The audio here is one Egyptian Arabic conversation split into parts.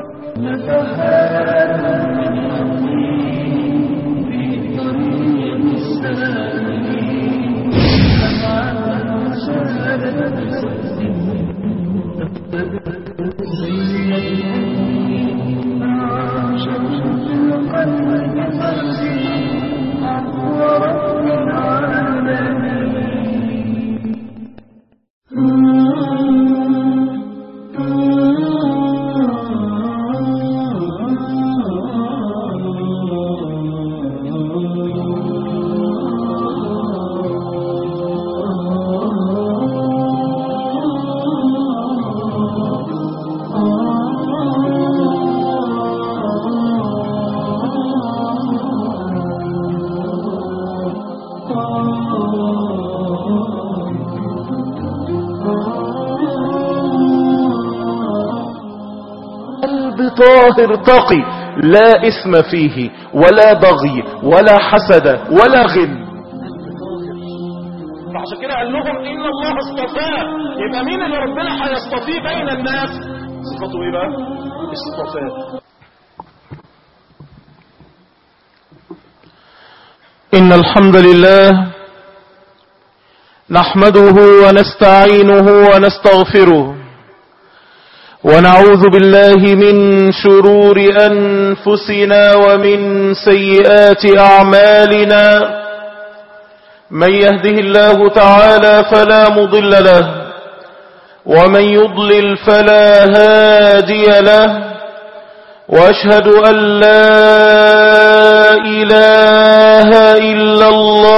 قلب طاهر تقي لا إثم فيه ولا بغي ولا حسد ولا غل فعشان كده قال لهم ان الله اصطفاه يبقى مين اللي ربنا هيصطفيه بين الناس صفاته ايه بقى اصطفاه إن الحمد لله نحمده ونستعينه ونستغفره ونعوذ بالله من شرور أنفسنا ومن سيئات أعمالنا من يهده الله تعالى فلا مضل له ومن يضلل فلا هادي له وأشهد أن لا إله إلا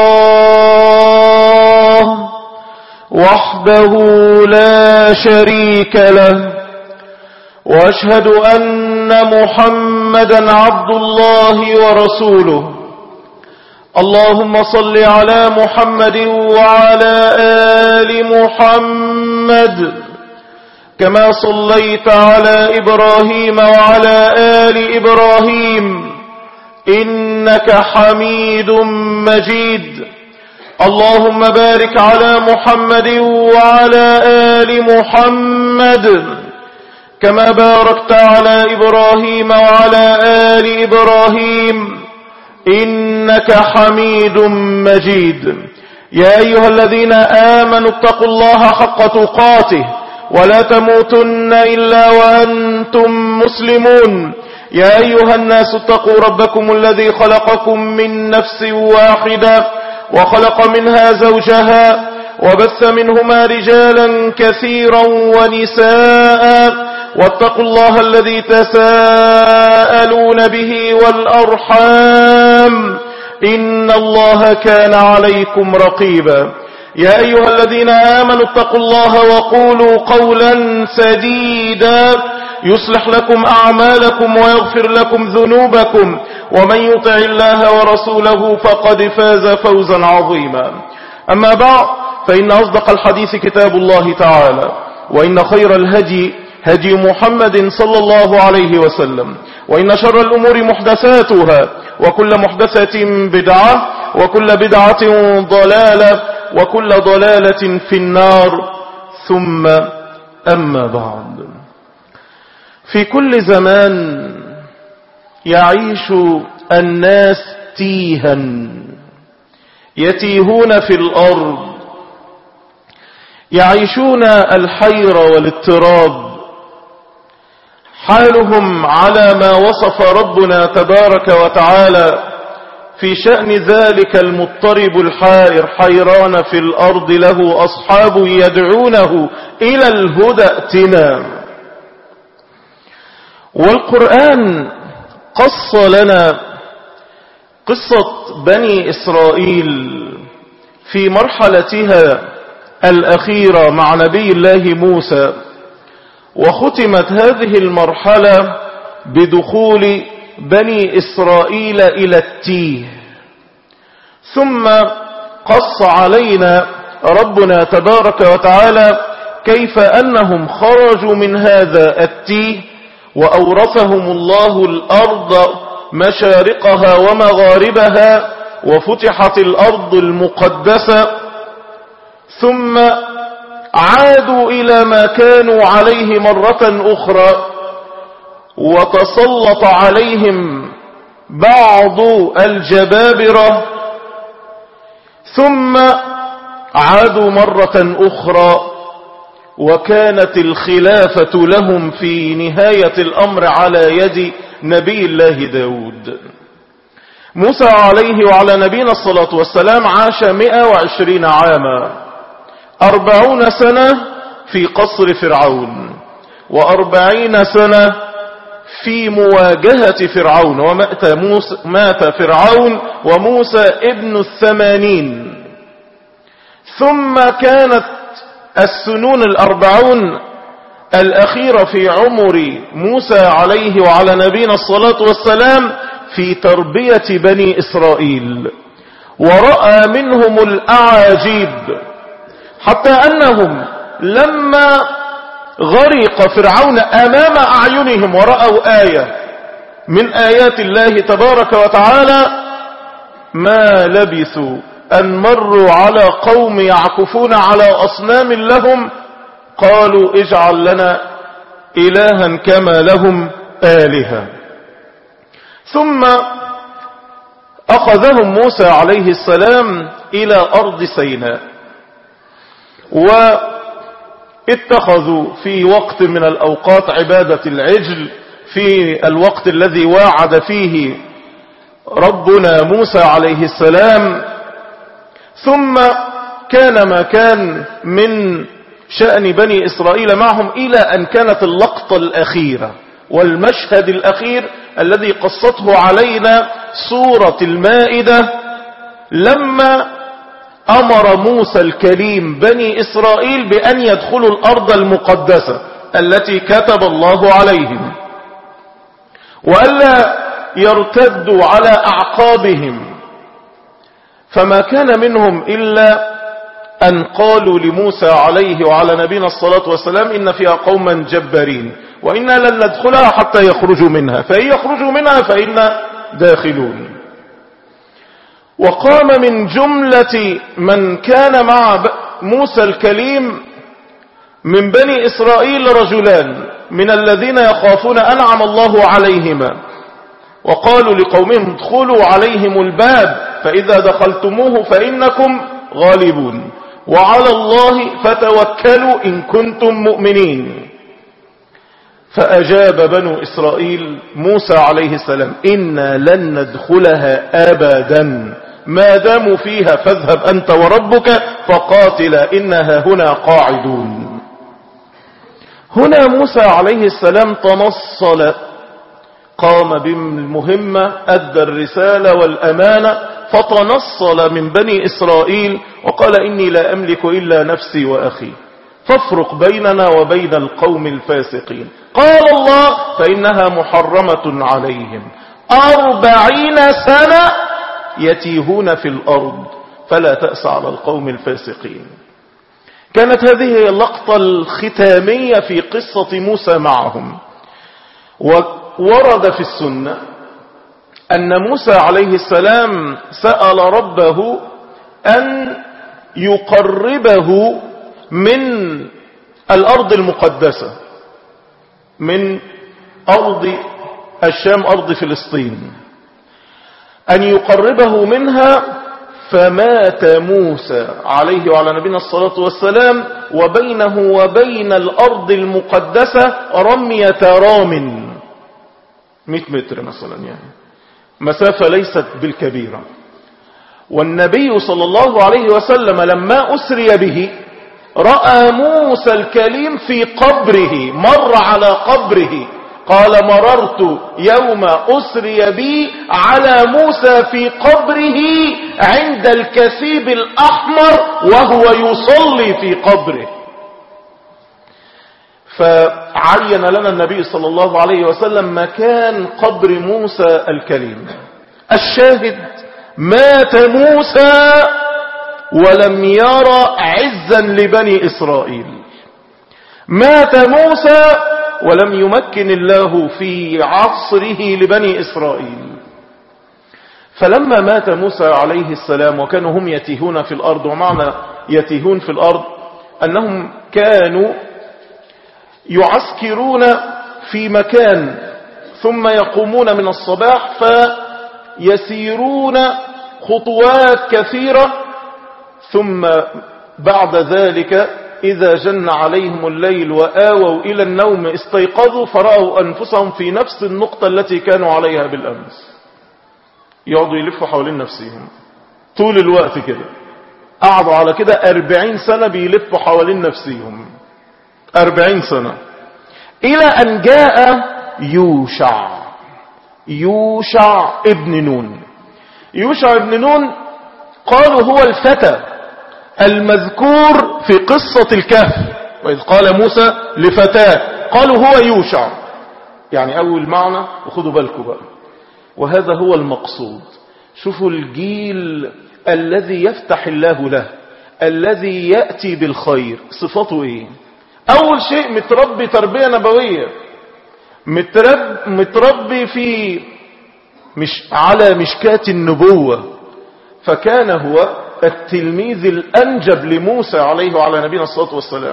الله وحده لا شريك له وأشهد أن محمدا عبد الله ورسوله اللهم صل على محمد وعلى آل محمد كما صليت على إبراهيم وعلى آل إبراهيم إنك حميد مجيد اللهم بارك على محمد وعلى آل محمد كما باركت على إبراهيم وعلى آل إبراهيم إنك حميد مجيد يا أيها الذين آمنوا اتقوا الله حق تقاته ولا تموتن إلا وأنتم مسلمون يا أيها الناس اتقوا ربكم الذي خلقكم من نفس واحدة وخلق منها زوجها وبث منهما رجالا كثيرا ونساء واتقوا الله الذي تساءلون به والأرحام إن الله كان عليكم رقيبا يا أيها الذين آمنوا اتقوا الله وقولوا قولا سديدا يصلح لكم أعمالكم ويغفر لكم ذنوبكم ومن يطع الله ورسوله فقد فاز فوزا عظيما أما بعد فإن أصدق الحديث كتاب الله تعالى وإن خير الهدي هدي محمد صلى الله عليه وسلم وإن شر الأمور محدثاتها وكل محدثة بدعة وكل بدعة ضلالة وكل ضلالة في النار ثم أما بعد في كل زمان يعيش الناس تيها يتيهون في الأرض يعيشون الحير والاضطراب حالهم على ما وصف ربنا تبارك وتعالى في شأن ذلك المضطرب الحائر حيران في الأرض له أصحاب يدعونه إلى الهدى ائتنا والقرآن قص لنا قصة بني إسرائيل في مرحلتها الأخيرة مع نبي الله موسى وختمت هذه المرحلة بدخول بني إسرائيل إلى التيه ثم قص علينا ربنا تبارك وتعالى كيف أنهم خرجوا من هذا التيه وأورثهم الله الأرض مشارقها ومغاربها وفتحت الأرض المقدسة ثم عادوا إلى ما كانوا عليه مرة أخرى وتسلط عليهم بعض الجبابرة ثم عادوا مرة أخرى وكانت الخلافة لهم في نهاية الأمر على يد نبي الله داود موسى عليه وعلى نبينا الصلاة والسلام عاش 120 عاما أربعون سنة في قصر فرعون وأربعين سنة في مواجهة فرعون ومات موسى مات فرعون وموسى ابن الثمانين ثم كانت السنون الأربعون الأخيرة في عمر موسى عليه وعلى نبينا الصلاة والسلام في تربية بني إسرائيل ورأى منهم الأعاجيب حتى أنهم لما غرق فرعون أمام أعينهم ورأوا آية من آيات الله تبارك وتعالى ما لبثوا أن مروا على قوم يعكفون على أصنام لهم قالوا اجعل لنا إلها كما لهم آلهة ثم أخذهم موسى عليه السلام إلى أرض سيناء واتخذوا في وقت من الأوقات عبادة العجل في الوقت الذي واعد فيه ربنا موسى عليه السلام ثم كان ما كان من شأن بني إسرائيل معهم إلى أن كانت اللقطة الأخيرة والمشهد الأخير الذي قصته علينا سورة المائدة لما أمر موسى الكريم بني إسرائيل بأن يدخلوا الأرض المقدسة التي كتب الله عليهم وألا يرتدوا على أعقابهم فما كان منهم إلا أن قالوا لموسى عليه وعلى نبينا الصلاة والسلام إن فيها قوما جبارين وإنا لن ندخلها حتى يخرجوا منها فإن يخرجوا منها فإنا داخلون وقام من جملة من كان مع موسى الكليم من بني إسرائيل رجلان من الذين يخافون أنعم الله عليهما وقالوا لقومهم ادخلوا عليهم الباب فإذا دخلتموه فإنكم غالبون وعلى الله فتوكلوا إن كنتم مؤمنين فأجاب بنو إسرائيل موسى عليه السلام إنا لن ندخلها أبدا ما داموا فيها فاذهب أنت وربك فقاتلا إنها هنا قاعدون هنا موسى عليه السلام تنصل قام بالمهمة أدى الرسالة والأمانة فتنصل من بني إسرائيل وقال إني لا أملك إلا نفسي وأخي فافرق بيننا وبين القوم الفاسقين قال الله فإنها محرمة عليهم أربعين سنة يتيهون في الأرض فلا تأس على القوم الفاسقين كانت هذه هي اللقطة الختامية في قصة موسى معهم وورد في السنة أن موسى عليه السلام سأل ربه أن يقربه من الأرض المقدسة من أرض الشام أرض فلسطين أن يقربه منها فمات موسى عليه وعلى نبينا الصلاة والسلام وبينه وبين الأرض المقدسة رمية رام 100 متر مثلا يعني مسافة ليست بالكبيرة والنبي صلى الله عليه وسلم لما أسري به رأى موسى الكليم في قبره مر على قبره قال مررت يوم أسري بي على موسى في قبره عند الكثيب الأحمر وهو يصلي في قبره فعين لنا النبي صلى الله عليه وسلم مكان قبر موسى الكريم الشاهد مات موسى ولم يرى عزا لبني إسرائيل مات موسى ولم يمكن الله في عصره لبني إسرائيل فلما مات موسى عليه السلام وكانوا هم يتيهون في الأرض ومعنى يتيهون في الأرض أنهم كانوا يعسكرون في مكان ثم يقومون من الصباح فيسيرون خطوات كثيرة ثم بعد ذلك إذا جن عليهم الليل وآووا إلى النوم استيقظوا فرأوا أنفسهم في نفس النقطة التي كانوا عليها بالأمس يقعدوا يلفوا حوالين نفسهم طول الوقت كده قعدوا على كده أربعين سنة بيلفوا حوالين نفسهم أربعين سنة إلى أن جاء يوشع يوشع ابن نون يوشع ابن نون قالوا هو الفتى المذكور في قصة الكهف وإذ قال موسى لفتاه قالوا هو يوشع يعني أول معنى وخدوا بالكم بقى وهذا هو المقصود شوفوا الجيل الذي يفتح الله له الذي يأتي بالخير صفته ايه اول شيء متربي تربية نبوية مترب متربي في مش على مشكاة النبوة فكان هو التلميذ الأنجب لموسى عليه وعلى نبينا الصلاة والسلام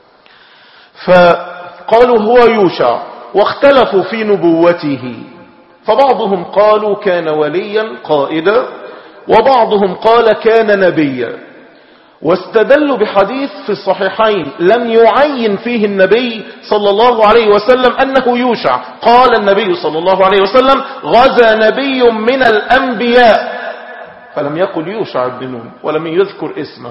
فقالوا هو يوشع واختلفوا في نبوته فبعضهم قالوا كان وليا قائدا وبعضهم قال كان نبيا واستدلوا بحديث في الصحيحين لم يعين فيه النبي صلى الله عليه وسلم أنه يوشع قال النبي صلى الله عليه وسلم غزا نبي من الأنبياء فلم يقل يوشع بن نون ولم يذكر اسمه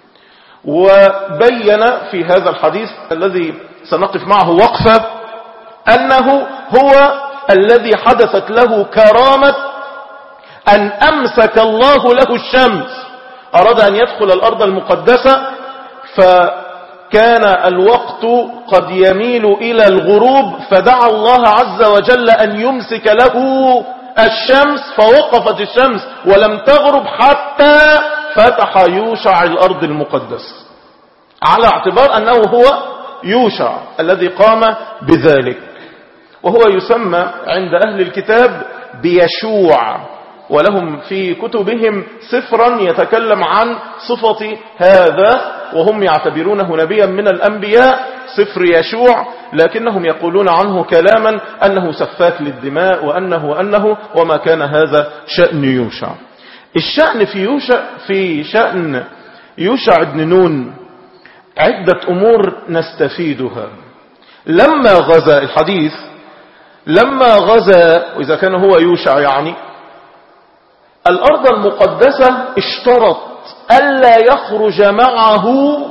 وبين في هذا الحديث الذي سنقف معه وقفة أنه هو الذي حدثت له كرامة أن أمسك الله له الشمس أراد أن يدخل الأرض المقدسة فكان الوقت قد يميل إلى الغروب فدعا الله عز وجل أن يمسك له الشمس فوقفت الشمس ولم تغرب حتى فتح يوشع الأرض المقدسة على اعتبار أنه هو يوشع الذي قام بذلك وهو يسمى عند أهل الكتاب بيشوع ولهم في كتبهم سفرا يتكلم عن صفة هذا وهم يعتبرونه نبيا من الأنبياء سفر يشوع لكنهم يقولون عنه كلاما أنه سفاك للدماء وأنه وأنه وما كان هذا شأن يوشع الشأن في يوشع في شأن يوشع بن نون عدة أمور نستفيدها لما غزا الحديث لما غزا وإذا كان هو يوشع يعني الأرض المقدسة اشترط ألا يخرج معه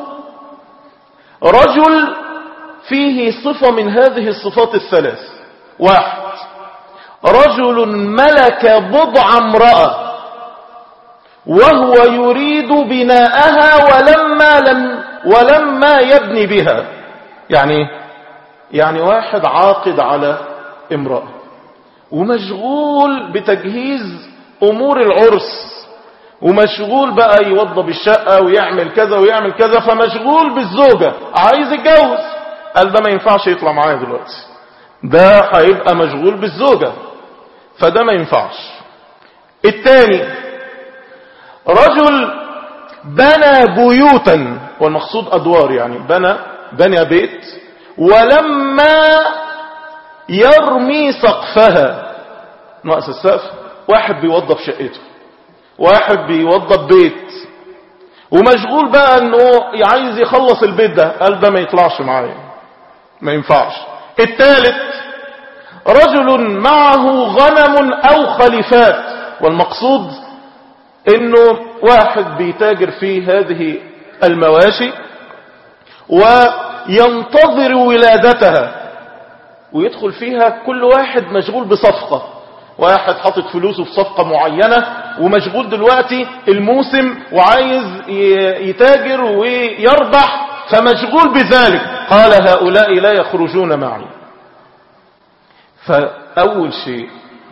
رجل فيه صفة من هذه الصفات الثلاث واحد رجل ملك بضع امرأة وهو يريد بناءها ولما لم ولما يبني بها يعني يعني واحد عاقد على امرأة ومشغول بتجهيز امور العرس ومشغول بقى يوضب الشقة ويعمل كذا ويعمل كذا فمشغول بالزوجة عايز يتجوز قال ده ما ينفعش يطلع معايا دلوقتي ده هيبقى مشغول بالزوجة فده ما ينفعش التاني رجل بنى بيوتا والمقصود ادوار يعني بنى بنى بيت ولما يرمي سقفها ناقص السقف واحد بيوظف شقته واحد بيوظف بيت ومشغول بقى انه عايز يخلص البيت ده قال ده ما يطلعش معايا ما ينفعش الثالث رجل معه غنم او خليفات والمقصود انه واحد بيتاجر في هذه المواشي وينتظر ولادتها ويدخل فيها كل واحد مشغول بصفقة واحد حاطط فلوسه في صفقة معينة ومشغول دلوقتي الموسم وعايز يتاجر ويربح فمشغول بذلك قال هؤلاء لا يخرجون معي فأول شيء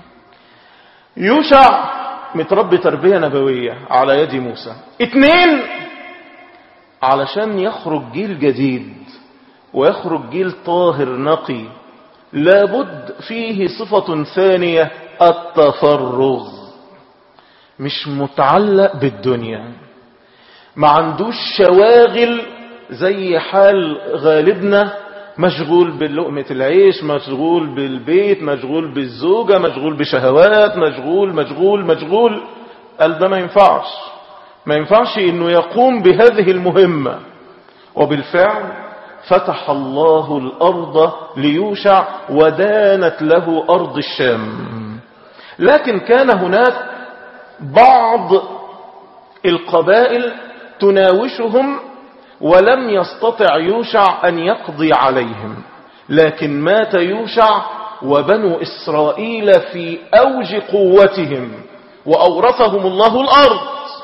يوشع متربي تربية نبوية على يد موسى اتنين علشان يخرج جيل جديد ويخرج جيل طاهر نقي لابد فيه صفة ثانية التفرغ مش متعلق بالدنيا ما عندوش شواغل زي حال غالبنا مشغول بلقمة العيش مشغول بالبيت مشغول بالزوجة مشغول بشهوات مشغول مشغول مشغول قال ده ما ينفعش ما ينفعش انه يقوم بهذه المهمة وبالفعل فتح الله الأرض ليوشع ودانت له أرض الشام لكن كان هناك بعض القبائل تناوشهم ولم يستطع يوشع أن يقضي عليهم لكن مات يوشع وبنو إسرائيل في أوج قوتهم وأورثهم الله الأرض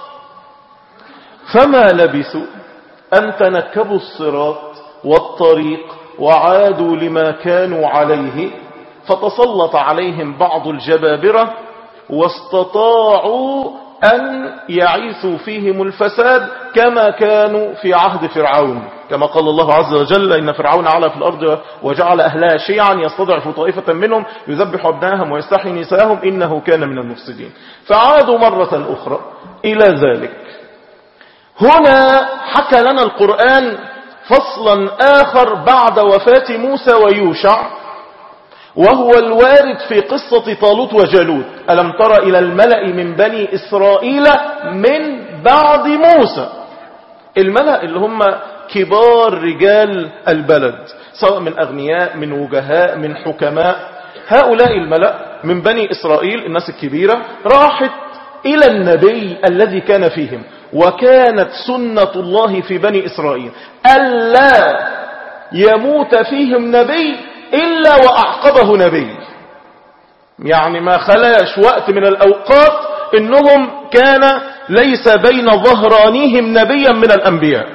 فما لبثوا أن تنكبوا الصراط والطريق وعادوا لما كانوا عليه فتسلط عليهم بعض الجبابرة واستطاعوا أن يعيثوا فيهم الفساد كما كانوا في عهد فرعون كما قال الله عز وجل إن فرعون علا في الأرض وجعل أهلها شيعا يستضعف طائفة منهم يذبح أبناهم ويستحي نساءهم إنه كان من المفسدين فعادوا مرة أخرى إلى ذلك هنا حكى لنا القرآن فصلا آخر بعد وفاة موسى ويوشع وهو الوارد في قصة طالوت وجالوت ألم تر إلى الملأ من بني إسرائيل من بعد موسى الملأ اللي هم كبار رجال البلد سواء من أغنياء من وجهاء من حكماء هؤلاء الملأ من بني إسرائيل الناس الكبيرة راحت إلى النبي الذي كان فيهم وكانت سنة الله في بني إسرائيل ألا يموت فيهم نبي إلا وأعقبه نبي يعني ما خلاش وقت من الأوقات إنهم كان ليس بين ظهرانيهم نبيا من الأنبياء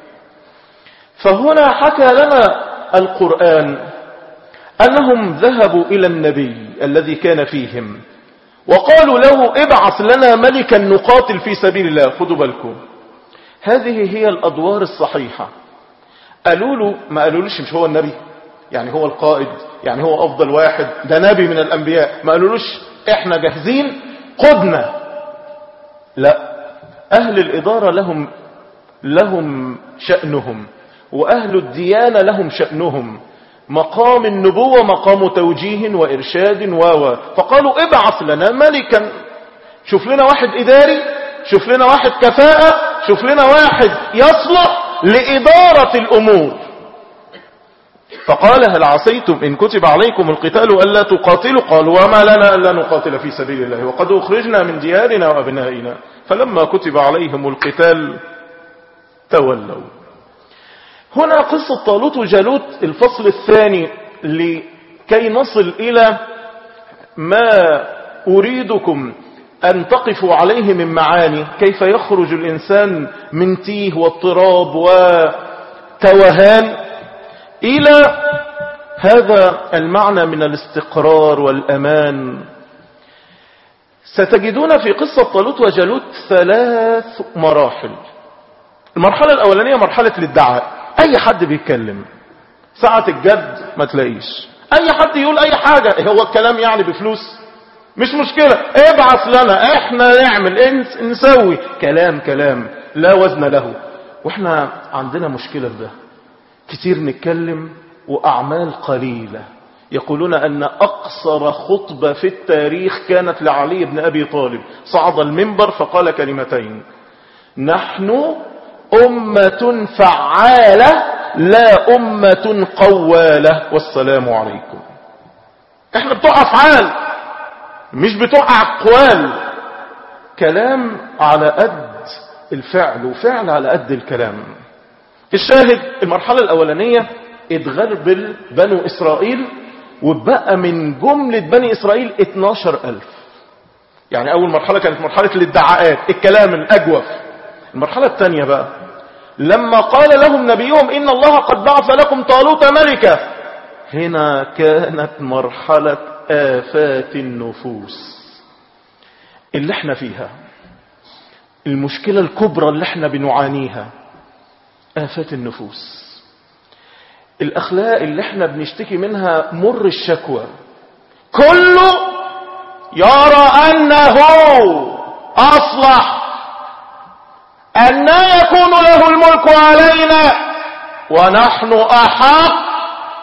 فهنا حكى لنا القرآن أنهم ذهبوا إلى النبي الذي كان فيهم وقالوا له ابعث لنا ملكا نقاتل في سبيل الله خدوا بالكم هذه هي الأدوار الصحيحة قالوا له ما قالولوش مش هو النبي يعني هو القائد يعني هو أفضل واحد ده نبي من الأنبياء ما قالولوش احنا جاهزين قدنا لا أهل الإدارة لهم لهم شأنهم وأهل الديانة لهم شأنهم مقام النبوة مقام توجيه وإرشاد و فقالوا ابعث لنا ملكا شوف لنا واحد إداري شوف لنا واحد كفاءة شوف لنا واحد يصلح لإدارة الأمور فقال هل عسيتم إن كتب عليكم القتال ألا تقاتلوا قالوا وما لنا ألا نقاتل في سبيل الله وقد أخرجنا من ديارنا وأبنائنا فلما كتب عليهم القتال تولوا هنا قصة طالوت وجالوت الفصل الثاني لكي نصل إلى ما أريدكم أن تقفوا عليه من معاني كيف يخرج الإنسان من تيه واضطراب وتوهان إلى هذا المعنى من الاستقرار والأمان ستجدون في قصة طالوت وجالوت ثلاث مراحل المرحلة الأولانية مرحلة الادعاء أي حد بيتكلم ساعة الجد ما تلاقيش أي حد يقول أي حاجة هو الكلام يعني بفلوس مش مشكلة ابعث لنا احنا نعمل نسوي كلام كلام لا وزن له واحنا عندنا مشكلة في ده كتير نتكلم وأعمال قليلة يقولون أن أقصر خطبة في التاريخ كانت لعلي بن أبي طالب صعد المنبر فقال كلمتين نحن أمة فعالة لا أمة قوالة والسلام عليكم احنا بتوع أفعال مش بتوع أقوال كلام على قد الفعل وفعل على قد الكلام الشاهد المرحلة الأولانية اتغربل بنو إسرائيل وبقى من جملة بني إسرائيل 12 ألف يعني أول مرحلة كانت مرحلة الادعاءات الكلام الأجوف المرحلة الثانية بقى لما قال لهم نبيهم إن الله قد بعث لكم طالوت ملكا هنا كانت مرحلة آفات النفوس اللي احنا فيها المشكلة الكبرى اللي احنا بنعانيها آفات النفوس الأخلاق اللي احنا بنشتكي منها مر الشكوى كله يرى أنه أصلح أن يكون له الملك علينا ونحن أحق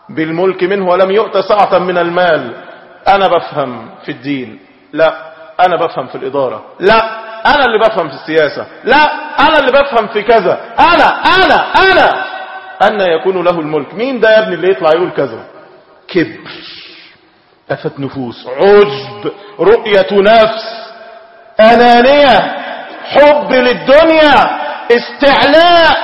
بالملك منه ولم يؤت سعة من المال أنا بفهم في الدين لا أنا بفهم في الإدارة لا أنا اللي بفهم في السياسة لا أنا اللي بفهم في كذا أنا أنا أنا أن يكون له الملك مين ده يا ابني اللي يطلع يقول كذا كبر أفت نفوس عجب رؤية نفس أنانية حب للدنيا استعلاء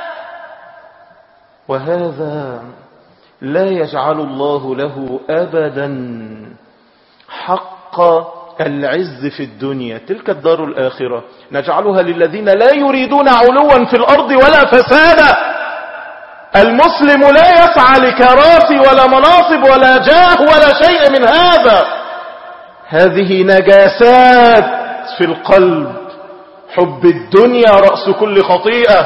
وهذا لا يجعل الله له أبدا حق العز في الدنيا تلك الدار الآخرة نجعلها للذين لا يريدون علوا في الأرض ولا فسادا المسلم لا يسعى لكراسي ولا مناصب ولا جاه ولا شيء من هذا هذه نجاسات في القلب حب الدنيا رأس كل خطيئة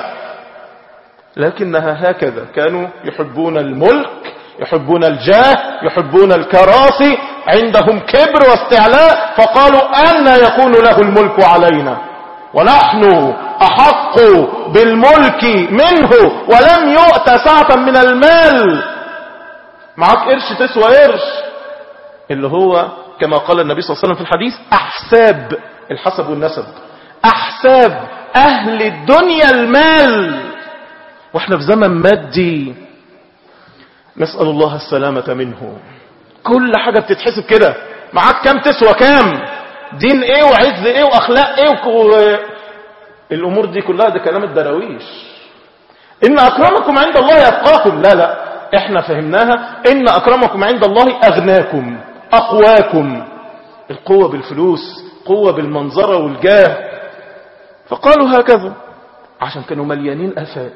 لكنها هكذا كانوا يحبون الملك يحبون الجاه يحبون الكراسي عندهم كبر واستعلاء فقالوا أن يكون له الملك علينا ونحن أحق بالملك منه ولم يؤت سعة من المال معاك قرش تسوى قرش اللي هو كما قال النبي صلى الله عليه وسلم في الحديث أحساب الحسب والنسب أحساب أهل الدنيا المال واحنا في زمن مادي نسأل الله السلامة منه كل حاجة بتتحسب كده معاك كام تسوى كام دين ايه وعز ايه واخلاق ايه وكو... الامور دي كلها ده كلام الدراويش ان اكرمكم عند الله يتقاكم لا لا احنا فهمناها ان اكرمكم عند الله اغناكم اقواكم القوة بالفلوس قوة بالمنظرة والجاه فقالوا هكذا عشان كانوا مليانين افات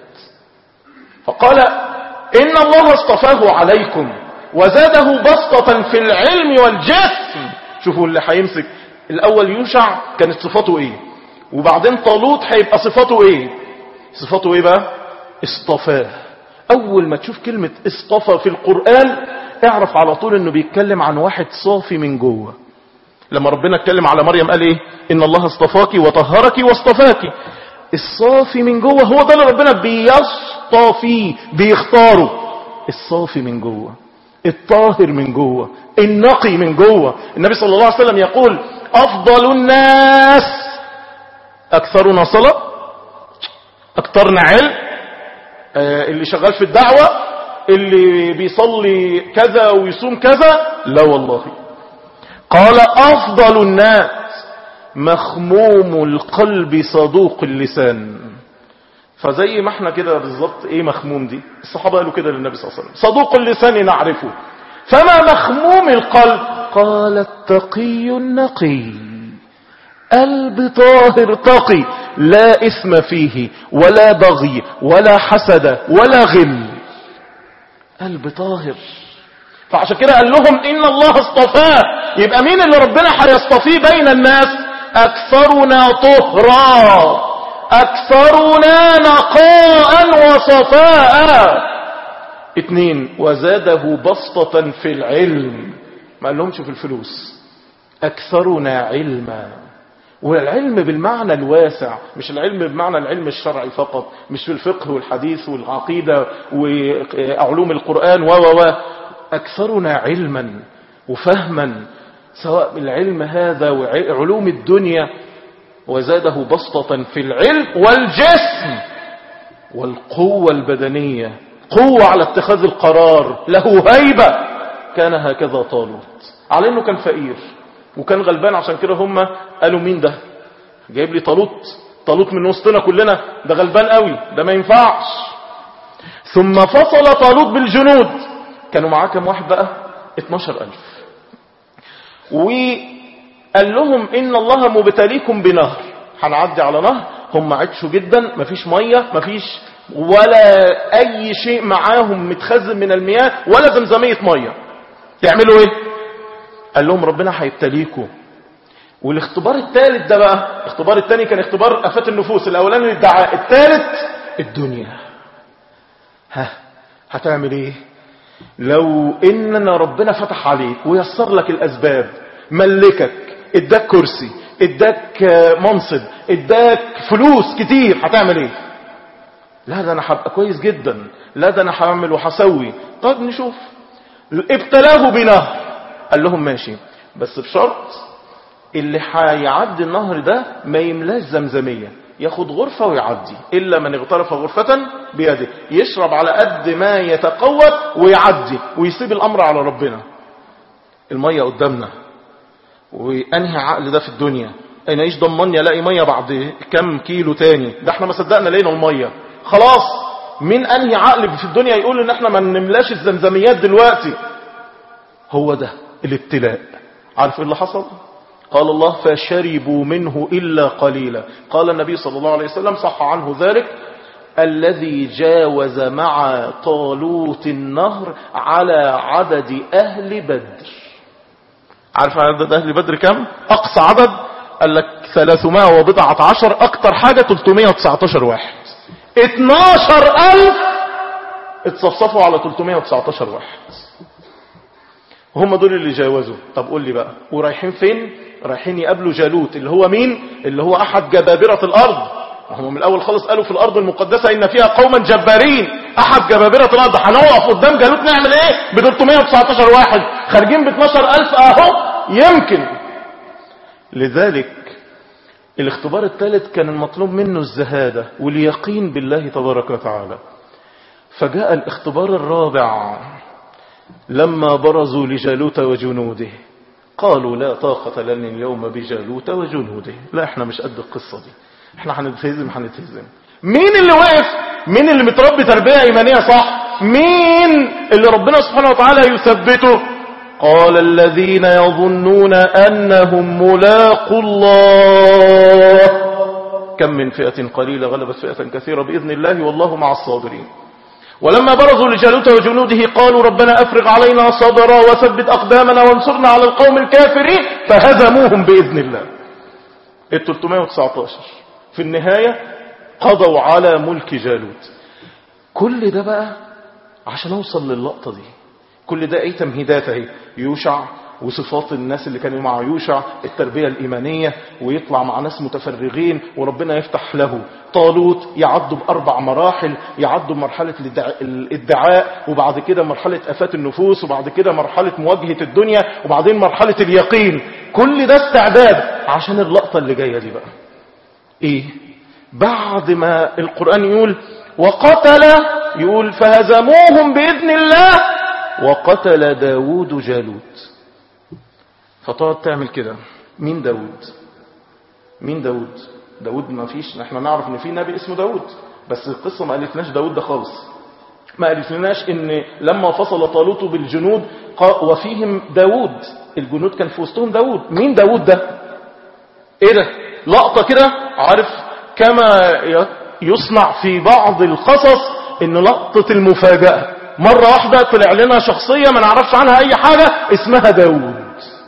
فقال ان الله اصطفاه عليكم وزاده بسطة في العلم والجسم شوفوا اللي هيمسك الاول يوشع كانت صفاته ايه وبعدين طالوت هيبقى صفاته ايه صفاته ايه بقى اصطفاه اول ما تشوف كلمة اصطفى في القرآن اعرف على طول انه بيتكلم عن واحد صافي من جوه لما ربنا اتكلم على مريم قال ايه ان الله اصطفاك وطهرك واصطفاك الصافي من جوه هو ده اللي ربنا بيصطفيه بيختاره الصافي من جوه الطاهر من جوه النقي من جوه النبي صلى الله عليه وسلم يقول افضل الناس اكثرنا صلاة اكثرنا علم آه اللي شغال في الدعوة اللي بيصلي كذا ويصوم كذا لا والله قال افضل الناس مخموم القلب صدوق اللسان فزي ما احنا كده بالظبط ايه مخموم دي الصحابة قالوا كده للنبي صلى الله عليه وسلم صدوق اللسان نعرفه فما مخموم القلب قال التقي النقي قلب طاهر تقي لا إثم فيه ولا بغي ولا حسد ولا غل قلب طاهر فعشان كده قال لهم إن الله اصطفاه يبقى مين اللي ربنا هيصطفيه بين الناس أكثرنا طهرا أكثرنا نقاء وصفاء اتنين وزاده بسطة في العلم ما قالهمش في الفلوس أكثرنا علما والعلم بالمعنى الواسع مش العلم بمعنى العلم الشرعي فقط مش في الفقه والحديث والعقيدة وعلوم القرآن و و أكثرنا علما وفهما سواء العلم هذا وعلوم الدنيا وزاده بسطة في العلم والجسم والقوة البدنية قوة على اتخاذ القرار له هيبة كان هكذا طالوت على انه كان فقير وكان غلبان عشان كده هم قالوا مين ده جايب لي طالوت طالوت من وسطنا كلنا ده غلبان قوي ده ما ينفعش ثم فصل طالوت بالجنود كانوا معاه كم واحد بقى 12000 وقال لهم ان الله مبتليكم بنهر هنعدي على نهر هم عطشوا جدا مفيش ميه مفيش ولا اي شيء معاهم متخزن من المياه ولا زمزميه ميه تعملوا ايه قال لهم ربنا هيبتليكم والاختبار الثالث ده بقى الاختبار الثاني كان اختبار افات النفوس الاولاني الدعاء الثالث الدنيا ها هتعمل ايه لو اننا ربنا فتح عليك ويسر لك الاسباب ملكك اداك كرسي اداك منصب اداك فلوس كتير هتعمل ايه لا ده انا هبقى كويس جدا لا ده انا هعمل وهسوي طب نشوف ابتلاه بنهر قال لهم ماشي بس بشرط اللي هيعدي النهر ده ما يملاش زمزمية ياخد غرفة ويعدي إلا من اغترف غرفة بيده يشرب على قد ما يتقوت ويعدي ويسيب الأمر على ربنا المية قدامنا وأنهي عقل ده في الدنيا أنا إيش ضمني ألاقي مية بعد كم كيلو تاني ده احنا ما صدقنا لقينا المية خلاص مين أنهي عقل في الدنيا يقول إن احنا ما نملاش الزمزميات دلوقتي هو ده الابتلاء عارف ايه اللي حصل قال الله فشربوا منه إلا قليلا قال النبي صلى الله عليه وسلم صح عنه ذلك الذي جاوز مع طالوت النهر على عدد أهل بدر عارف عدد أهل بدر كم أقصى عدد قال لك 300 وبضعة عشر أكتر حاجة 319 واحد 12 ألف اتصفصفوا على 319 واحد هم دول اللي جاوزوا طب قول لي بقى ورايحين فين رايحين يقابلوا جالوت اللي هو مين اللي هو احد جبابرة الارض هم من الاول خالص قالوا في الارض المقدسة ان فيها قوما جبارين احد جبابرة الارض هنقف قدام جالوت نعمل ايه ب 319 واحد خارجين ب 12000 اهو يمكن لذلك الاختبار الثالث كان المطلوب منه الزهادة واليقين بالله تبارك وتعالى فجاء الاختبار الرابع لما برزوا لجالوت وجنوده قالوا لا طاقة لنا اليوم بجالوت وجنوده لا احنا مش قد القصة دي احنا هنتهزم هنتهزم مين اللي وقف مين اللي متربي تربية ايمانية صح مين اللي ربنا سبحانه وتعالى يثبته قال الذين يظنون انهم ملاقوا الله كم من فئة قليلة غلبت فئة كثيرة بإذن الله والله مع الصابرين ولما برزوا لجالوت وجنوده قالوا ربنا أفرغ علينا صبرا وثبت أقدامنا وانصرنا على القوم الكافرين فهزموهم بإذن الله ال 319 في النهاية قضوا على ملك جالوت كل ده بقى عشان أوصل للقطة دي كل ده ايه تمهيدات اهي يوشع وصفات الناس اللي كانوا مع يوشع التربية الإيمانية ويطلع مع ناس متفرغين وربنا يفتح له طالوت يعدوا بأربع مراحل يعدوا بمرحلة الادعاء وبعد كده مرحلة أفات النفوس وبعد كده مرحلة مواجهة الدنيا وبعدين مرحلة اليقين كل ده استعداد عشان اللقطة اللي جاية دي بقى ايه بعد ما القرآن يقول وقتل يقول فهزموهم بإذن الله وقتل داود جالوت فتقعد تعمل كده مين داود مين داود داود ما فيش احنا نعرف ان في نبي اسمه داود بس القصة ما قالتناش داود ده خالص ما قالتلناش ان لما فصل طالوت بالجنود وفيهم داود الجنود كان في وسطهم داود مين داود ده ايه ده لقطة كده عارف كما يصنع في بعض القصص ان لقطة المفاجأة مرة واحدة طلع لنا شخصية ما نعرفش عنها اي حاجة اسمها داود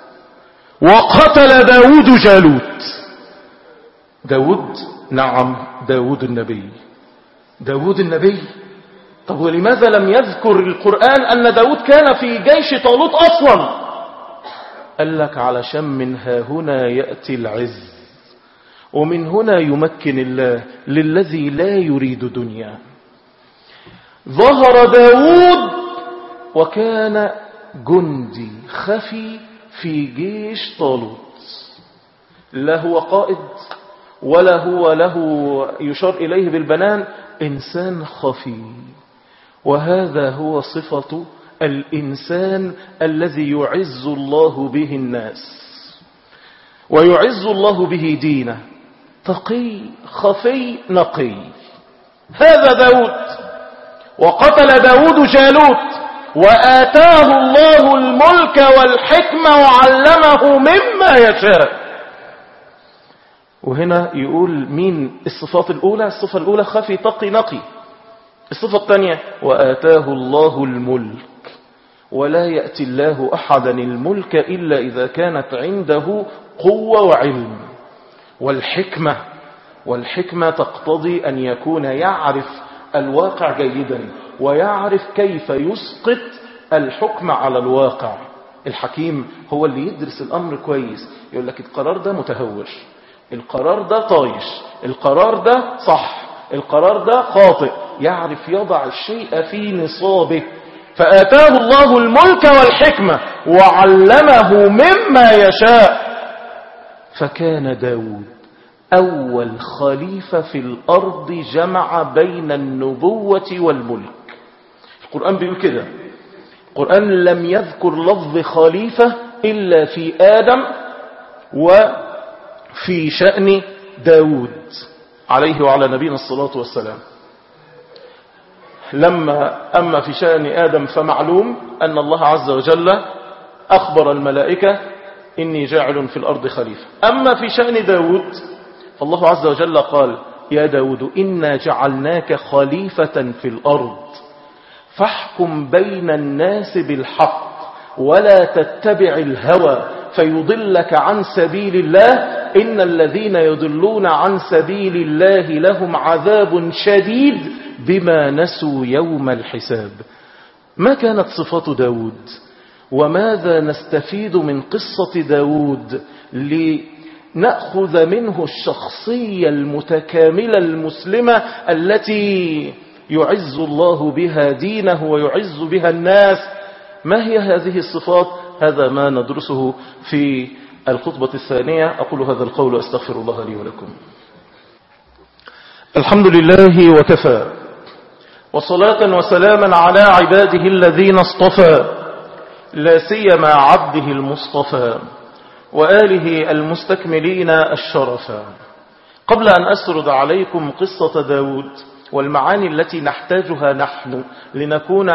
وقتل داود جالوت داود نعم داود النبي داود النبي طب ولماذا لم يذكر القرآن أن داود كان في جيش طالوت أصلا قال لك علشان من ها هنا يأتي العز ومن هنا يمكن الله للذي لا يريد دنيا ظهر داود وكان جندي خفي في جيش طالوت لا هو قائد ولا هو له يشار إليه بالبنان إنسان خفي وهذا هو صفة الإنسان الذي يعز الله به الناس ويعز الله به دينه تقي خفي نقي هذا داود وقتل داود جالوت وآتاه الله الملك والحكمة وعلمه مما يشاء وهنا يقول مين الصفات الأولى الصفة الأولى خفي تقي نقي الصفة الثانية وآتاه الله الملك ولا يأتي الله أحدا الملك إلا إذا كانت عنده قوة وعلم والحكمة والحكمة تقتضي أن يكون يعرف الواقع جيدا ويعرف كيف يسقط الحكم على الواقع الحكيم هو اللي يدرس الأمر كويس يقول لك القرار ده متهور القرار ده طايش القرار ده صح القرار ده خاطئ يعرف يضع الشيء في نصابه فآتاه الله الملك والحكمة وعلمه مما يشاء فكان داود أول خليفة في الأرض جمع بين النبوة والملك القرآن بيقول كده القرآن لم يذكر لفظ خليفة إلا في آدم وفي شأن داود عليه وعلى نبينا الصلاة والسلام لما أما في شأن آدم فمعلوم أن الله عز وجل أخبر الملائكة إني جاعل في الأرض خليفة أما في شأن داود فالله عز وجل قال يا داود إنا جعلناك خليفة في الأرض فاحكم بين الناس بالحق ولا تتبع الهوى فيضلك عن سبيل الله إن الذين يضلون عن سبيل الله لهم عذاب شديد بما نسوا يوم الحساب ما كانت صفات داود وماذا نستفيد من قصة داود لنأخذ منه الشخصية المتكاملة المسلمة التي يعز الله بها دينه ويعز بها الناس ما هي هذه الصفات هذا ما ندرسه في الخطبة الثانية أقول هذا القول أستغفر الله لي ولكم الحمد لله وكفى وصلاة وسلاما على عباده الذين اصطفى لا سيما عبده المصطفى وآله المستكملين الشرفا قبل أن أسرد عليكم قصة داود والمعاني التي نحتاجها نحن لنكون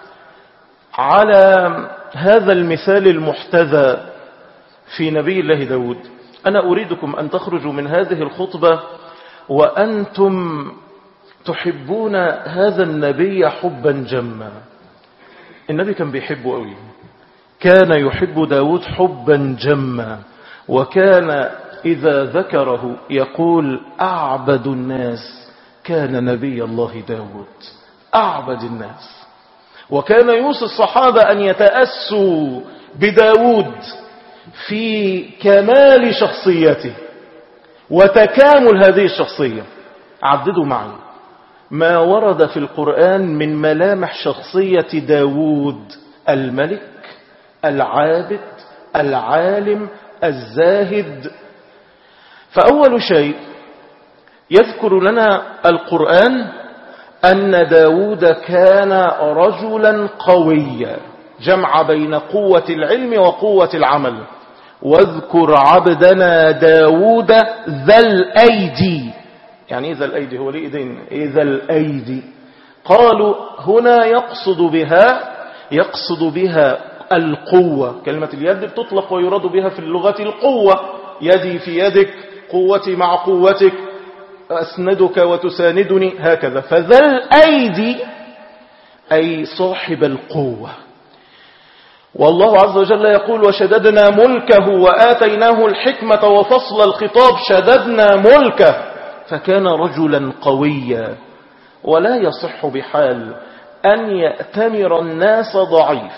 على هذا المثال المحتذى في نبي الله داود أنا أريدكم أن تخرجوا من هذه الخطبة وأنتم تحبون هذا النبي حبا جما النبي كان بيحبه قوي كان يحب داود حبا جما وكان إذا ذكره يقول أعبد الناس كان نبي الله داود أعبد الناس وكان يوصي الصحابة أن يتأسوا بداود في كمال شخصيته وتكامل هذه الشخصية عددوا معي ما ورد في القرآن من ملامح شخصية داود الملك العابد العالم الزاهد فأول شيء يذكر لنا القرآن أن داود كان رجلا قويا جمع بين قوة العلم وقوة العمل واذكر عبدنا داود ذا الأيدي يعني إيه ذا الأيدي هو ليه إيدين إيه ذا الأيدي قالوا هنا يقصد بها يقصد بها القوة كلمة اليد بتطلق ويراد بها في اللغة القوة يدي في يدك قوتي مع قوتك أسندك وتساندني هكذا فذا الأيدي أي صاحب القوة والله عز وجل يقول وشددنا ملكه وآتيناه الحكمة وفصل الخطاب شددنا ملكه فكان رجلا قويا ولا يصح بحال أن يأتمر الناس ضعيف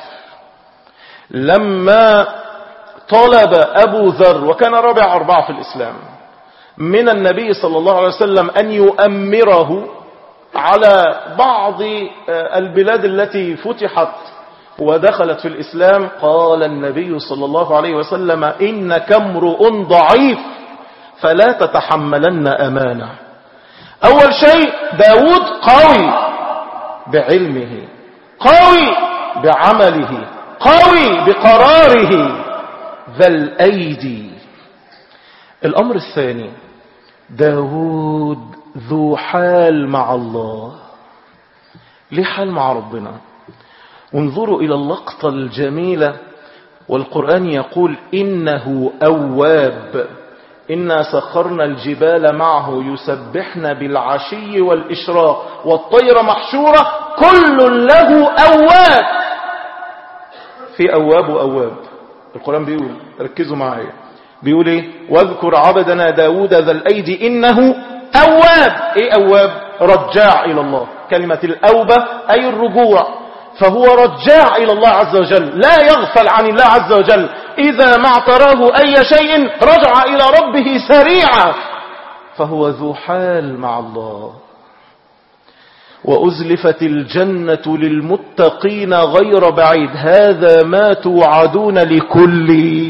لما طلب أبو ذر وكان رابع أربعة في الإسلام من النبي صلى الله عليه وسلم أن يؤمره على بعض البلاد التي فتحت ودخلت في الإسلام قال النبي صلى الله عليه وسلم إنك امرؤ ضعيف فلا تتحملن أمانة أول شيء داود قوي بعلمه قوي بعمله قوي بقراره ذا الأيدي الأمر الثاني داود ذو حال مع الله ليه حال مع ربنا انظروا إلى اللقطة الجميلة والقرآن يقول إنه أواب إنا سخرنا الجبال معه يسبحن بالعشي والإشراق والطير محشورة كل له أواب في أواب وأواب القرآن بيقول ركزوا معايا بيقول ايه واذكر عبدنا داود ذا الأيدي إنه أواب ايه أواب رجاع إلى الله كلمة الأوبة أي الرجوع فهو رجاع إلى الله عز وجل لا يغفل عن الله عز وجل إذا ما اعتراه أي شيء رجع إلى ربه سريعا فهو ذو حال مع الله وأزلفت الجنة للمتقين غير بعيد هذا ما توعدون لكل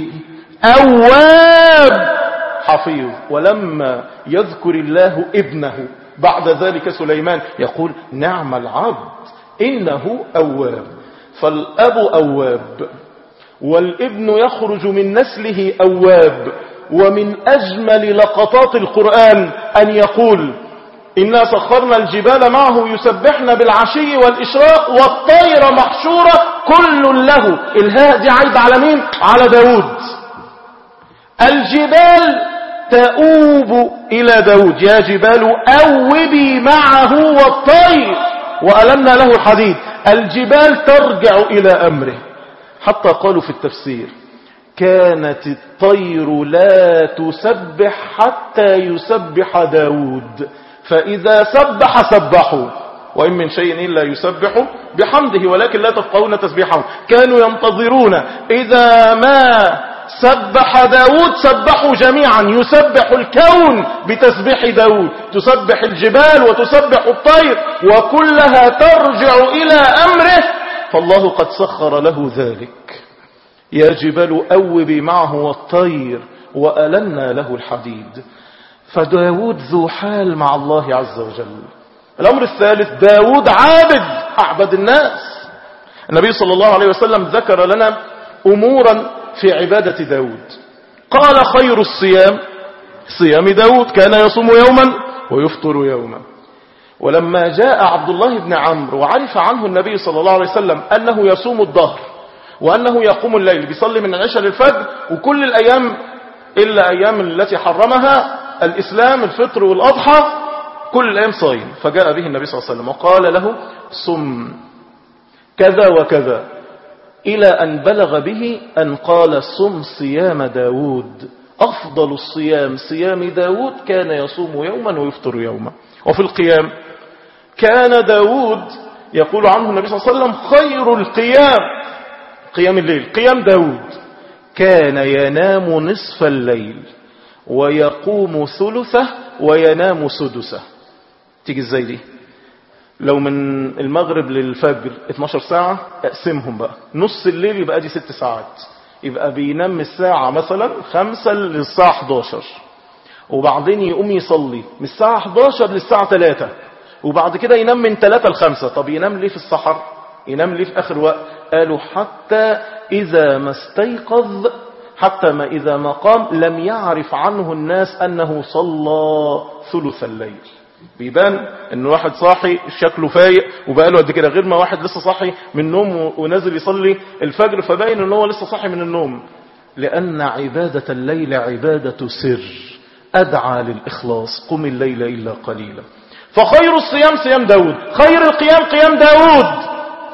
أواب حفيظ ولما يذكر الله ابنه بعد ذلك سليمان يقول نعم العبد إنه أواب فالأب أواب والابن يخرج من نسله أواب ومن أجمل لقطات القرآن أن يقول إنا سخرنا الجبال معه يسبحن بالعشي والإشراق والطير محشورة كل له الهاء دي عيب على مين على داود الجبال تؤوب إلى داود يا جبال أوبي معه والطير وألمنا له الحديد الجبال ترجع إلى أمره حتى قالوا في التفسير كانت الطير لا تسبح حتى يسبح داود فإذا سبح سبحوا وإن من شيء إلا يسبح بحمده ولكن لا تفقهون تسبيحه كانوا ينتظرون إذا ما سبح داود سبحوا جميعا يسبح الكون بتسبيح داود تسبح الجبال وتسبح الطير وكلها ترجع إلى أمره فالله قد سخر له ذلك يا جبال أوبي معه والطير وألنا له الحديد فداود ذو حال مع الله عز وجل الأمر الثالث داود عابد أعبد الناس النبي صلى الله عليه وسلم ذكر لنا أمورا في عبادة داود قال خير الصيام صيام داود كان يصوم يوما ويفطر يوما ولما جاء عبد الله بن عمرو وعرف عنه النبي صلى الله عليه وسلم أنه يصوم الظهر وأنه يقوم الليل بيصلي من العشاء للفجر وكل الأيام إلا أيام التي حرمها الإسلام الفطر والأضحى كل الأيام صايم فجاء به النبي صلى الله عليه وسلم وقال له صم كذا وكذا إلى أن بلغ به أن قال صم صيام داود أفضل الصيام صيام داود كان يصوم يوما ويفطر يوما وفي القيام كان داود يقول عنه النبي صلى الله عليه وسلم خير القيام قيام الليل قيام داود كان ينام نصف الليل ويقوم ثلثه وينام سدسه تيجي ازاي دي لو من المغرب للفجر 12 ساعة اقسمهم بقى نص الليل يبقى دي ست ساعات يبقى بينام الساعة مثلا خمسة للساعة 11 وبعدين يقوم يصلي من الساعة 11 للساعة 3 وبعد كده ينام من 3 ل 5 طب ينام ليه في السحر ينام ليه في آخر وقت قالوا حتى إذا ما استيقظ حتى ما إذا ما قام لم يعرف عنه الناس أنه صلى ثلث الليل بيبان ان واحد صاحي شكله فايق وبقاله قد كده غير ما واحد لسه صاحي من النوم ونازل يصلي الفجر فباين ان هو لسه صاحي من النوم لأن عبادة الليل عبادة سر أدعى للإخلاص قم الليل إلا قليلا فخير الصيام صيام داود خير القيام قيام داود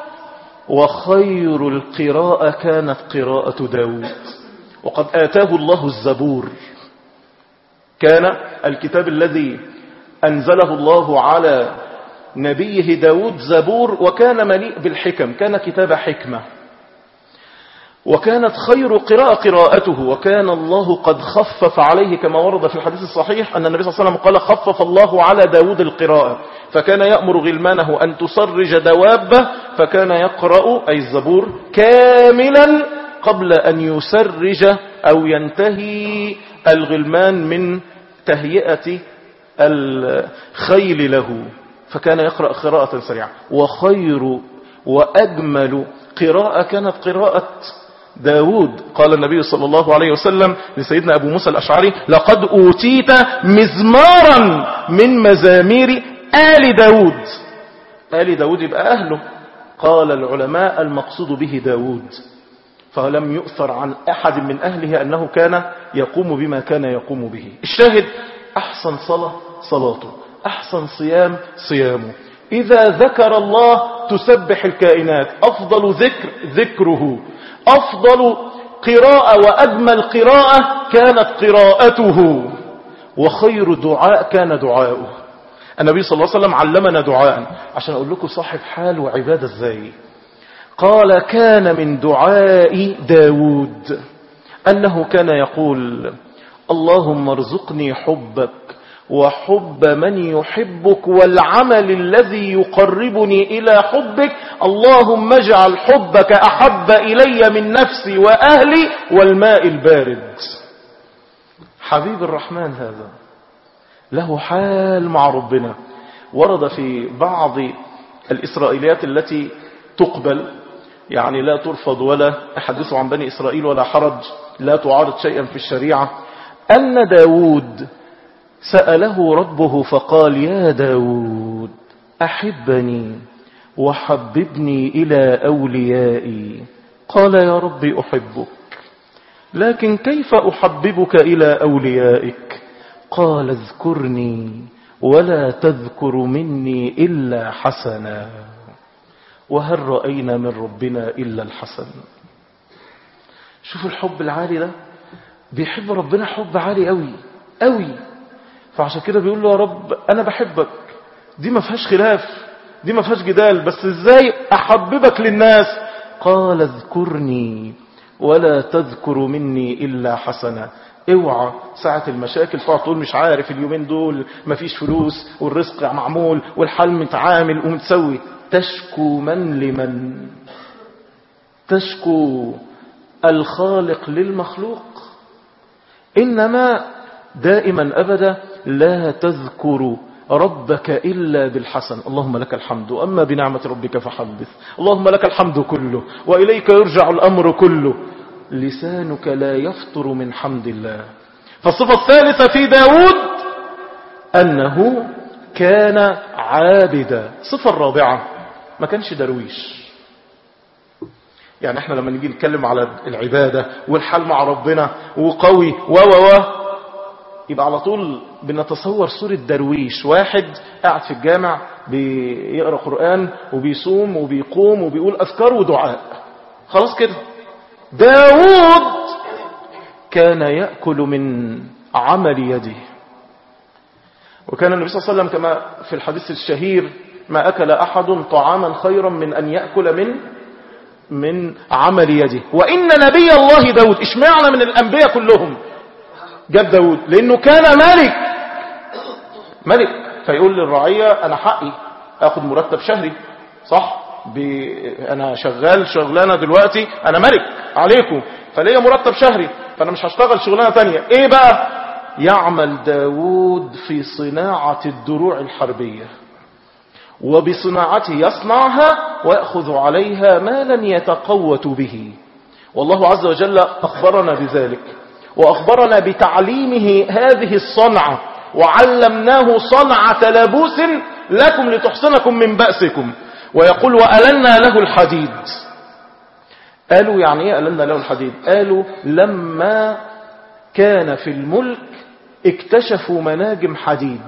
وخير القراءة كانت قراءة داود وقد آتاه الله الزبور كان الكتاب الذي أنزله الله على نبيه داود زبور وكان مليء بالحكم كان كتاب حكمة وكانت خير قراءة قراءته وكان الله قد خفف عليه كما ورد في الحديث الصحيح أن النبي صلى الله عليه وسلم قال خفف الله على داود القراءة فكان يأمر غلمانه أن تسرج دوابه فكان يقرأ أي الزبور كاملا قبل أن يسرج أو ينتهي الغلمان من تهيئة الخيل له فكان يقرأ قراءة سريعة وخير وأجمل قراءة كانت قراءة داود قال النبي صلى الله عليه وسلم لسيدنا أبو موسى الأشعري لقد أوتيت مزمارا من مزامير آل داود آل داود يبقى أهله قال العلماء المقصود به داود فلم يؤثر عن أحد من أهله أنه كان يقوم بما كان يقوم به الشاهد أحسن صلاة صلاته أحسن صيام صيامه إذا ذكر الله تسبح الكائنات أفضل ذكر ذكره أفضل قراءة وأجمل قراءة كانت قراءته وخير دعاء كان دعاؤه النبي صلى الله عليه وسلم علمنا دعاء عشان أقول لكم صاحب حال وعبادة ازاي قال كان من دعاء داود أنه كان يقول اللهم ارزقني حبك وحب من يحبك والعمل الذي يقربني إلى حبك اللهم اجعل حبك أحب إلي من نفسي وأهلي والماء البارد حبيب الرحمن هذا له حال مع ربنا ورد في بعض الإسرائيليات التي تقبل يعني لا ترفض ولا أحدث عن بني إسرائيل ولا حرج لا تعارض شيئا في الشريعة أن داود سأله ربه فقال يا داود أحبني وحببني إلى أوليائي قال يا رب أحبك لكن كيف أحببك إلى أوليائك قال اذكرني ولا تذكر مني إلا حسنا وهل رأينا من ربنا إلا الحسن شوف الحب العالي ده بيحب ربنا حب عالي قوي قوي فعشان كده بيقول له يا رب أنا بحبك دي ما فيهاش خلاف دي ما فيهاش جدال بس ازاي أحببك للناس قال اذكرني ولا تذكر مني إلا حسنا اوعى ساعة المشاكل تقعد تقول مش عارف اليومين دول مفيش فلوس والرزق معمول والحال متعامل ومتسوي تشكو من لمن تشكو الخالق للمخلوق إنما دائما أبدا لا تذكر ربك إلا بالحسن اللهم لك الحمد أما بنعمة ربك فحدث اللهم لك الحمد كله وإليك يرجع الأمر كله لسانك لا يفطر من حمد الله فالصفة الثالثة في داود أنه كان عابدا الصفة الرابعة ما كانش درويش يعني احنا لما نيجي نتكلم على العبادة والحال مع ربنا وقوي و و و يبقى على طول بنتصور صورة درويش واحد قاعد في الجامع بيقرأ قرآن وبيصوم وبيقوم وبيقول أذكار ودعاء خلاص كده داود كان يأكل من عمل يده وكان النبي صلى الله عليه وسلم كما في الحديث الشهير ما أكل أحد طعاما خيرا من أن يأكل من من عمل يده وإن نبي الله داود اشمعنا من الأنبياء كلهم جاب داود لأنه كان ملك ملك فيقول للرعية أنا حقي أخذ مرتب شهري صح بي أنا شغال شغلانة دلوقتي أنا ملك عليكم فليا مرتب شهري فأنا مش هشتغل شغلانة تانية إيه بقى يعمل داود في صناعة الدروع الحربية وبصناعته يصنعها ويأخذ عليها مالا يتقوت به والله عز وجل أخبرنا بذلك وأخبرنا بتعليمه هذه الصنعة وعلمناه صنعة لبوس لكم لتحصنكم من بأسكم ويقول وألنا له الحديد قالوا يعني ايه ألنا له الحديد قالوا لما كان في الملك اكتشفوا مناجم حديد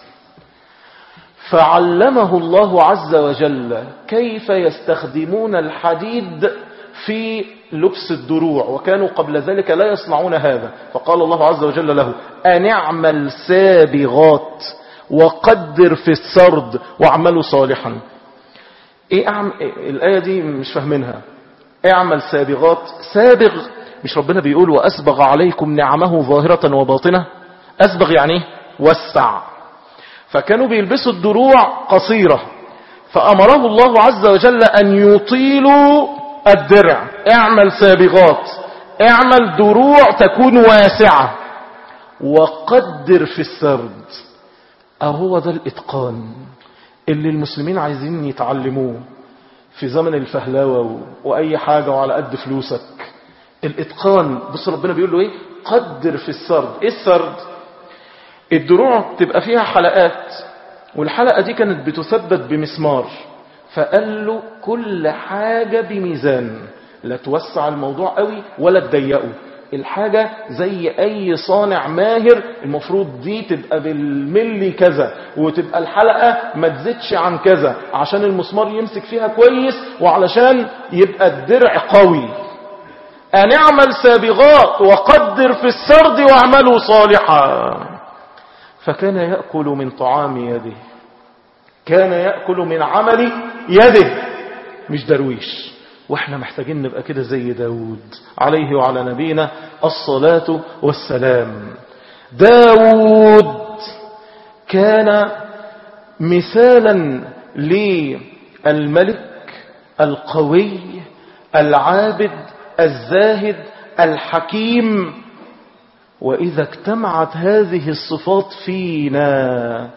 فعلمه الله عز وجل كيف يستخدمون الحديد في لبس الدروع وكانوا قبل ذلك لا يصنعون هذا فقال الله عز وجل له أن اعمل سابغات وقدر في السرد واعملوا صالحا ايه أعم... إيه الآية دي مش فاهمينها اعمل سابغات سابغ مش ربنا بيقول وأسبغ عليكم نعمه ظاهرة وباطنة أسبغ يعني ايه وسع فكانوا بيلبسوا الدروع قصيرة فأمره الله عز وجل أن يطيلوا الدرع اعمل سابغات اعمل دروع تكون واسعة وقدر في السرد أهو ده الإتقان اللي المسلمين عايزين يتعلموه في زمن الفهلاوة وأي حاجة وعلى قد فلوسك الإتقان بص ربنا بيقول له إيه قدر في السرد إيه السرد الدروع تبقى فيها حلقات والحلقة دي كانت بتثبت بمسمار فقال له كل حاجة بميزان لا توسع الموضوع قوي ولا تضيقه الحاجة زي أي صانع ماهر المفروض دي تبقى بالملي كذا وتبقى الحلقة ما تزيدش عن كذا عشان المسمار يمسك فيها كويس وعلشان يبقى الدرع قوي أن اعمل سابغات وقدر في السرد واعملوا صالحا فكان يأكل من طعام يده كان يأكل من عمل يده مش درويش واحنا محتاجين نبقى كده زي داود عليه وعلى نبينا الصلاة والسلام داود كان مثالا للملك القوي العابد الزاهد الحكيم وإذا اجتمعت هذه الصفات فينا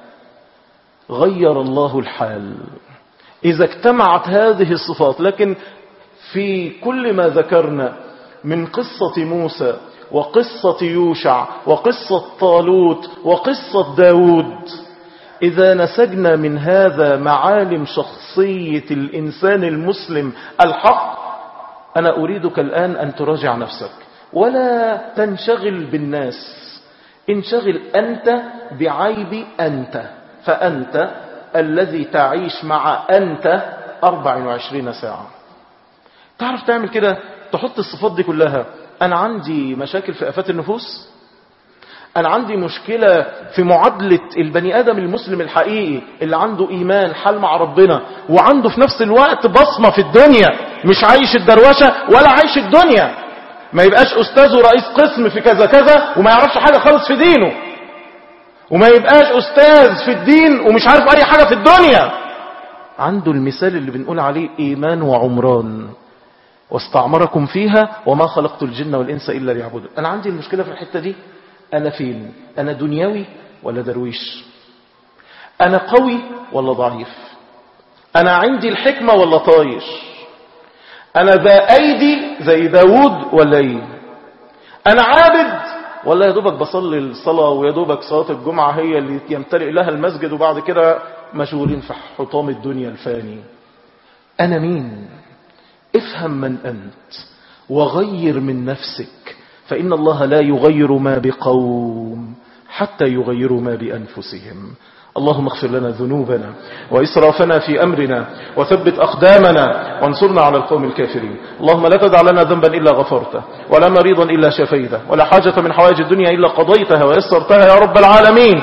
غير الله الحال إذا اجتمعت هذه الصفات لكن في كل ما ذكرنا من قصة موسى وقصة يوشع وقصة طالوت وقصة داود إذا نسجنا من هذا معالم شخصية الإنسان المسلم الحق أنا أريدك الآن أن تراجع نفسك ولا تنشغل بالناس انشغل أنت بعيب أنت فأنت الذي تعيش مع أنت 24 ساعة تعرف تعمل كده تحط الصفات دي كلها أنا عندي مشاكل في أفات النفوس أنا عندي مشكلة في معادلة البني آدم المسلم الحقيقي اللي عنده إيمان حال مع ربنا وعنده في نفس الوقت بصمة في الدنيا مش عايش الدروشة ولا عايش الدنيا ما يبقاش أستاذ ورئيس قسم في كذا كذا وما يعرفش حاجة خالص في دينه وما يبقاش أستاذ في الدين ومش عارف أي حاجة في الدنيا عنده المثال اللي بنقول عليه إيمان وعمران واستعمركم فيها وما خلقت الجن والإنس إلا ليعبدون أنا عندي المشكلة في الحتة دي أنا فين أنا دنيوي ولا درويش أنا قوي ولا ضعيف أنا عندي الحكمة ولا طايش أنا ذا أيدي زي داود ولا إيه أنا عابد ولا يا دوبك بصلي الصلاة ويا دوبك صلاة الجمعة هي اللي يمتلئ لها المسجد وبعد كده مشغولين في حطام الدنيا الفاني أنا مين افهم من أنت وغير من نفسك فإن الله لا يغير ما بقوم حتى يغيروا ما بأنفسهم اللهم اغفر لنا ذنوبنا وإسرافنا في أمرنا وثبت أقدامنا وانصرنا على القوم الكافرين اللهم لا تدع لنا ذنبا إلا غفرته ولا مريضا إلا شفيته ولا حاجة من حوائج الدنيا إلا قضيتها ويسرتها يا رب العالمين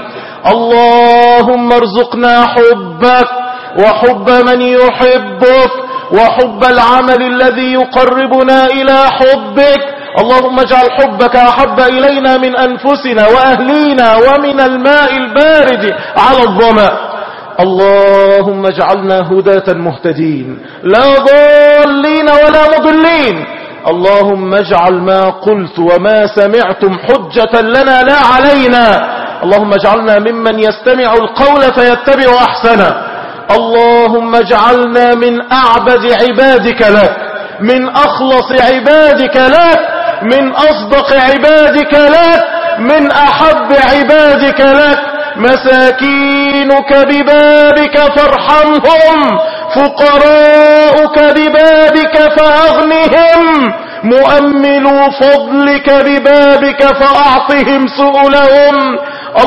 اللهم ارزقنا حبك وحب من يحبك وحب العمل الذي يقربنا إلى حبك اللهم اجعل حبك أحب إلينا من أنفسنا وأهلينا ومن الماء البارد على الظمأ اللهم اجعلنا هداة مهتدين لا ضالين ولا مضلين اللهم اجعل ما قلت وما سمعتم حجة لنا لا علينا اللهم اجعلنا ممن يستمع القول فيتبع أحسنه اللهم اجعلنا من أعبد عبادك لك من أخلص عبادك لك من أصدق عبادك لك من أحب عبادك لك مساكينك ببابك فارحمهم فقراؤك ببابك فأغنهم مؤملوا فضلك ببابك فأعطهم سؤلهم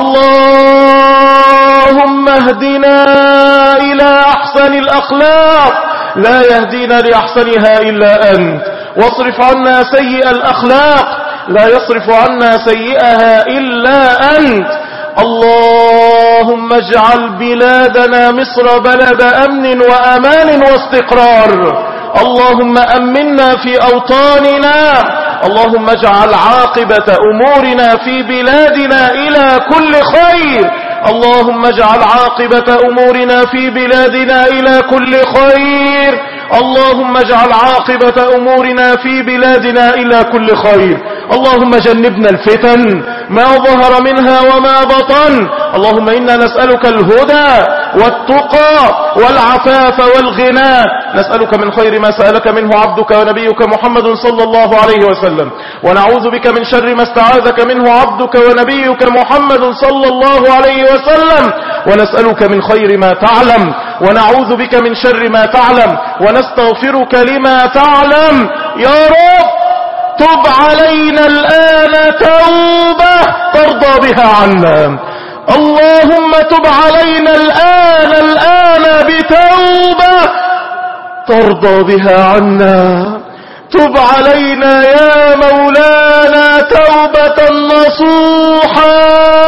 اللهم اهدنا إلى أحسن الأخلاق لا يهدينا لأحسنها إلا أنت واصرف عنا سيء الأخلاق لا يصرف عنا سيئها إلا أنت اللهم اجعل بلادنا مصر بلد أمن وأمان واستقرار اللهم أمنا في أوطاننا اللهم اجعل عاقبة أمورنا في بلادنا إلى كل خير اللهم اجعل عاقبة أمورنا في بلادنا إلى كل خير اللهم اجعل عاقبة أمورنا في بلادنا إلى كل خير اللهم جنبنا الفتن ما ظهر منها وما بطن اللهم إنا نسألك الهدى والتقى والعفاف والغنى نسألك من خير ما سألك منه عبدك ونبيك محمد صلى الله عليه وسلم ونعوذ بك من شر ما استعاذك منه عبدك ونبيك محمد صلى الله عليه وسلم ونسألك من خير ما تعلم ونعوذ بك من شر ما تعلم ونستغفرك لما تعلم يا رب تب علينا الآن توبة ترضى بها عنا اللهم تب علينا الآن الآن بتوبة ترضى بها عنا تب علينا يا مولانا توبة نصوحا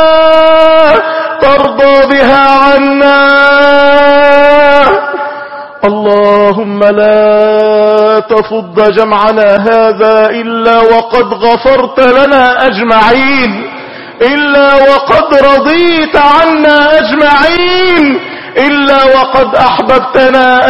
ترضى بها عنا اللهم لا تفض جمعنا هذا إلا وقد غفرت لنا أجمعين إلا وقد رضيت عنا أجمعين إلا وقد أحببتنا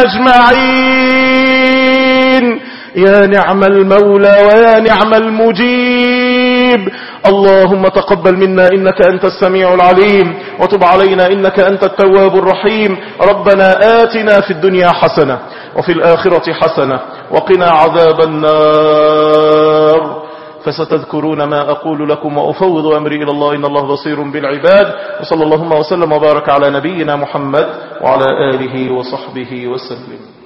أجمعين يا نعم المولى ويا نعم المجيب اللهم تقبل منا إنك أنت السميع العليم وتب علينا إنك أنت التواب الرحيم ربنا آتنا في الدنيا حسنة وفي الآخرة حسنة وقنا عذاب النار فستذكرون ما أقول لكم وأفوض أمري إلى الله إن الله بصير بالعباد وصلى اللهم وسلم وبارك على نبينا محمد وعلى آله وصحبه وسلم